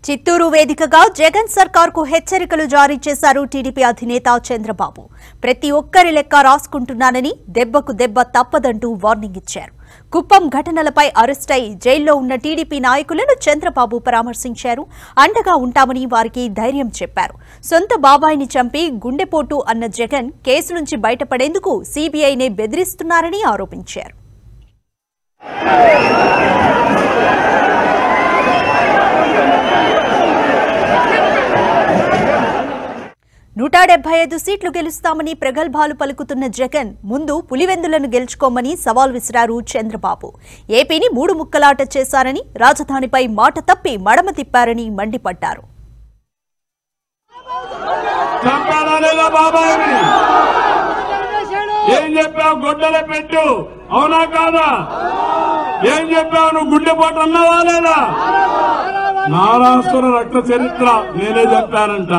చిత్తూరు వేదికగా జగన్ సర్కార్ కు హెచ్చరికలు జారీ చేశారు టీడీపీ అధినేత చంద్రబాబు ప్రతి ఒక్కరి లెక్క రాసుకుంటున్నానని దెబ్బకు దెబ్బ తప్పదంటూ వార్నింగ్ ఇచ్చారు కుప్పం ఘటనలపై అరెస్ట్ అయి జైల్లో ఉన్న టీడీపీ నాయకులను చంద్రబాబు పరామర్శించారు అండగా ఉంటామని వారికి ధైర్యం చెప్పారు సొంత బాబాయిని చంపి గుండెపోటు అన్న జగన్ కేసు నుంచి బయటపడేందుకు సీబీఐనే బెదిరిస్తున్నారని ఆరోపించారు నూట డెబ్బై ఐదు సీట్లు గెలుస్తామని ప్రగల్భాలు పలుకుతున్న జగన్ ముందు పులివెందులను గెలుచుకోమని సవాల్ విసిరారు చంద్రబాబు ఏపీని మూడు ముక్కలాట చేశారని రాజధానిపై మాట తప్పి మడమ తిప్పారని మండిపడ్డారు చంపాడా లేదా బాబాయిని ఏం చెప్పావు గుడ్డల పెట్టు అవునా కాదా ఏం చెప్పావు నువ్వు గుండెపోటు అన్నావా లేదా నారాసుర రక్త చరిత్ర నేనే చెప్పానంట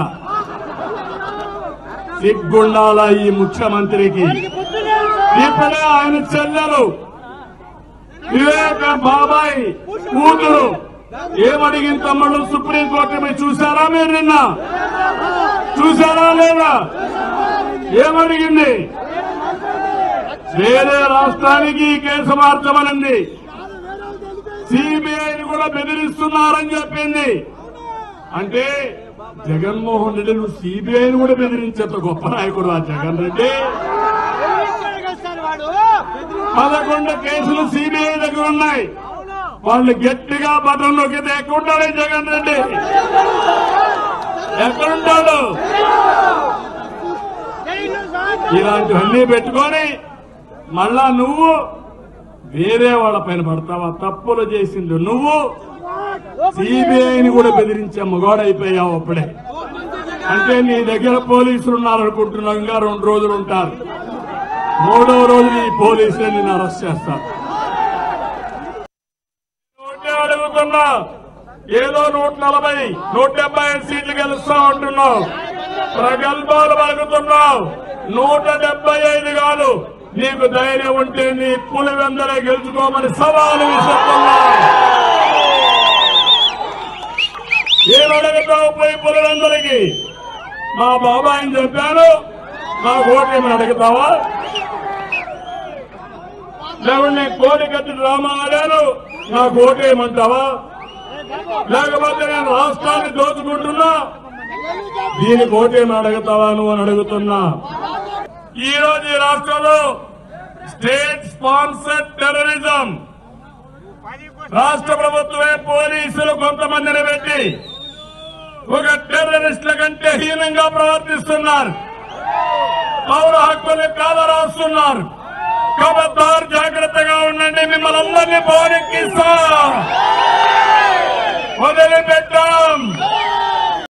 సిగ్గుండాల ఈ ముఖ్యమంత్రికి ఇప్పుడే ఆయన చెల్లెలు వివేక బాబాయ్ కూతురు ఏమడిగిన తమ్ముళ్ళు సుప్రీంకోర్టు మీరు చూసారా మీరు నిన్న చూసారా లేదా ఏమడిగింది వేరే రాష్ట్రానికి ఈ కేసు మార్చమనండి సిబిఐని కూడా బెదిరిస్తున్నారని చెప్పింది అంటే జగన్మోహన్ రెడ్డి నువ్వు సిబిఐని కూడా బెదిరించేంత గొప్ప నాయకుడు ఆ జగన్ రెడ్డి పదకొండు కేసులు సిబిఐ దగ్గర ఉన్నాయి వాళ్ళు గట్టిగా బటన్ నొక్కితే ఎక్కడుంటాడే జగన్ రెడ్డి ఎక్కడుంటాడు ఇలాంటివన్నీ పెట్టుకొని మళ్ళా నువ్వు వేరే వాళ్ళ పైన పడతావా తప్పులు చేసింది నువ్వు సిబిఐని కూడా బెదిరించే మగోడైపోయావు అప్పుడే అంటే నీ దగ్గర పోలీసులు ఉన్నారనుకుంటున్నావు ఇంకా రెండు రోజులు ఉంటారు మూడో రోజు ఈ పోలీసులు నిన్ను అరెస్ట్ చేస్తారు ఒకటే అడుగుతున్నా ఏదో నూట నలభై నూట డెబ్బై ఐదు సీట్లు గెలుస్తా ఉంటున్నావు ప్రగల్భాలు పలుకుతున్నావు నూట డెబ్బై ఐదు కాదు నీకు ధైర్యం ఉంటే నీ పులివెందరే గెలుచుకోమని సవాలు విసురుతున్నా ఏమడుగుతావు పోయి పులివెందరికి మా బాబాయిని చెప్పాను నా ఓటేమని అడుగుతావా లేకుంటే నేను కోడి కట్టి డ్రామా ఆడాను నాకు ఓటేయమంటావా లేకపోతే నేను రాష్ట్రాన్ని దోచుకుంటున్నా దీనికి ఓటేమని అడుగుతావా నువ్వు అని అడుగుతున్నా ఈ రోజు ఈ రాష్ట్రంలో స్టేట్ స్పాన్సర్డ్ టెర్రరిజం రాష్ట్ర ప్రభుత్వమే పోలీసులు కొంతమందిని పెట్టి ఒక టెర్రరిస్టుల కంటే హీనంగా ప్రవర్తిస్తున్నారు పౌర హక్కులు కాల రాస్తున్నారు కబద్దారు జాగ్రత్తగా ఉండండి మిమ్మల్ని అందరినీ పోనెక్కిస్తా